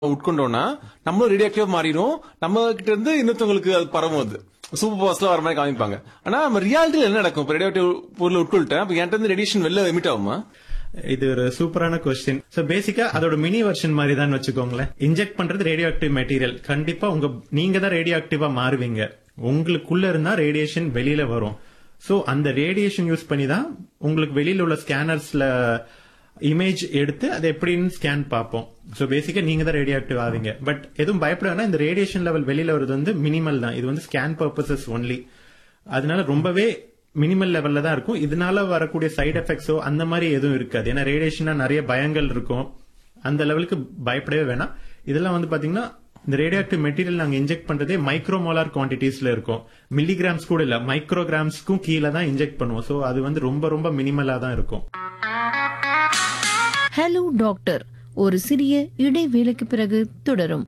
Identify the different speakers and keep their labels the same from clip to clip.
Speaker 1: உட்கொண்டோம்னா நம்மளும் ரேடியோ ஆக்டிவா மாறிடும் நம்ம கிட்ட இருந்து இன்னொருத்தவங்களுக்கு அது பரவும் அது சூப்பர் பாஸ்ல வர மாதிரி காமிப்பாங்க ஆனா நம்ம ரியாலிட்டியில என்ன நடக்கும் இப்போ ரேடியோ ஆக்டிவ் பொருள் உட்கொள்ளிட்டேன் அப்ப என்கிட்ட இருந்து ரேடியேஷன் வெளில எமிட் ஆகுமா
Speaker 2: இது ஒரு சூப்பரான கொஸ்டின் சோ பேசிக்கா அதோட மினி வெர்ஷன் மாதிரி தான் வச்சுக்கோங்களேன் இன்ஜெக்ட் பண்றது ரேடியோ ஆக்டிவ் மெட்டீரியல் கண்டிப்பா உங்க நீங்க தான் ரேடியோ ஆக்டிவா மாறுவீங்க உங்களுக்குள்ள இருந்தா ரேடியேஷன் வெளியில வரும் சோ அந்த ரேடியேஷன் யூஸ் பண்ணி தான் உங்களுக்கு வெளியில உள்ள ஸ்கேனர்ஸ்ல இமேஜ் எடுத்து அது எப்படின்னு ஸ்கேன் பார்ப்போம் சோ பேசிக்கா நீங்க தான் ரேடியோ ஆக்டிவ் ஆவீங்க பட் எதுவும் பயப்பட வேணாம் இந்த ரேடியேஷன் லெவல் வெளியில வருது வந்து மினிமல் தான் இது வந்து ஸ்கேன் பர்பசஸ் ஒன்லி அதனால ரொம்பவே மினிமல் லெவல்ல தான் இருக்கும் இதனால வரக்கூடிய சைடு எஃபெக்ட்ஸோ அந்த மாதிரி எதுவும் இருக்காது ஏன்னா ரேடியேஷனா நிறைய பயங்கள் இருக்கும் அந்த லெவலுக்கு பயப்படவே வேணாம் இதெல்லாம் வந்து பாத்தீங்கன்னா இந்த ரேடியோ ஆக்டிவ் மெட்டீரியல் நாங்க இன்ஜெக்ட் பண்றதே மைக்ரோமோலார் குவான்டிட்டிஸ்ல இருக்கும் மில்லிகிராம்ஸ் கூட இல்ல மைக்ரோகிராம்ஸ்க்கும் கீழே தான் இன்ஜெக்ட் பண்ணுவோம் சோ அது வந்து ரொம்ப ரொம்ப மினிமலா தான் இருக்கும்
Speaker 3: ஹலோ டாக்டர் ஒரு சிறிய இடைவேளைக்கு பிறகு தொடரும்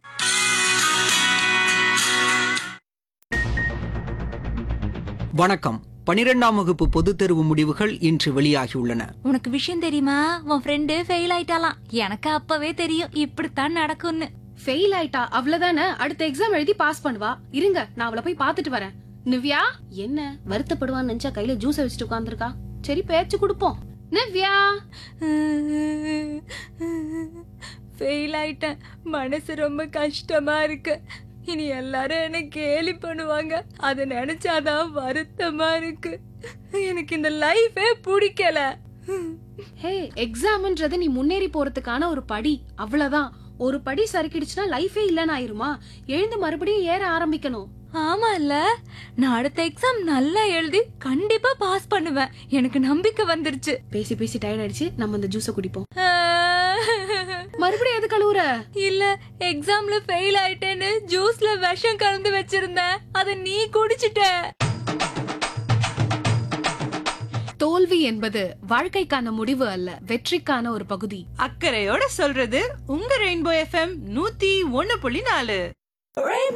Speaker 4: வணக்கம் பனிரெண்டாம் வகுப்பு பொதுத் தேர்வு முடிவுகள் இன்று வெளியாகியுள்ளன
Speaker 5: உனக்கு விஷயம் தெரியுமா உன் ஃப்ரெண்டு ஃபெயில் ஆயிட்டாலாம் எனக்கு அப்பவே தெரியும் இப்படித்தான் நடக்கும்னு
Speaker 6: ஃபெயில் ஆயிட்டா அவ்வளவுதானே அடுத்த எக்ஸாம் எழுதி பாஸ் பண்ணுவா இருங்க நான் அவளை போய் பார்த்துட்டு வரேன் நிவ்யா என்ன வருத்தப்படுவான்னு நினைச்சா கையில ஜூஸ் வச்சுட்டு உட்கார்ந்திருக்கா சரி பேச்சு கொடுப்போம் நிவ்யா
Speaker 5: ஃபெயில் ஆயிட்டேன் மனசு ரொம்ப கஷ்டமா இருக்கு இனி எல்லாரும் என்ன கேலி பண்ணுவாங்க அதை நினைச்சாதான் வருத்தமா இருக்கு எனக்கு இந்த லைஃபே பிடிக்கல
Speaker 6: ஹே எக்ஸாம்ன்றது நீ முன்னேறி போறதுக்கான ஒரு படி அவ்வளவுதான் ஒரு படி சறுக்கிடுச்சுன்னா லைஃபே இல்லன்னு ஆயிருமா எழுந்து மறுபடியும் ஏற ஆரம்பிக்கணும்
Speaker 5: ஆமா இல்ல நான் அடுத்த எக்ஸாம் நல்லா எழுதி கண்டிப்பா பாஸ் பண்ணுவேன் எனக்கு நம்பிக்கை வந்துருச்சு
Speaker 6: பேசி பேசி டயர்ட் ஆயிடுச்சு நம்ம இந்த ஜூஸ குடிப்போம் மறுபடியும் எது கழுவுற
Speaker 5: இல்ல எக்ஸாம்ல ஃபெயில் ஆயிட்டேன்னு ஜூஸ்ல விஷம் கலந்து வச்சிருந்தேன் அத நீ குடிச்சிட்ட
Speaker 6: தோல்வி என்பது வாழ்க்கைக்கான முடிவு அல்ல வெற்றிக்கான ஒரு பகுதி
Speaker 7: அக்கறையோட சொல்றது உங்க ரெயின்போ எஃப்எம் நூத்தி ஒன்னு புள்ளி நாலு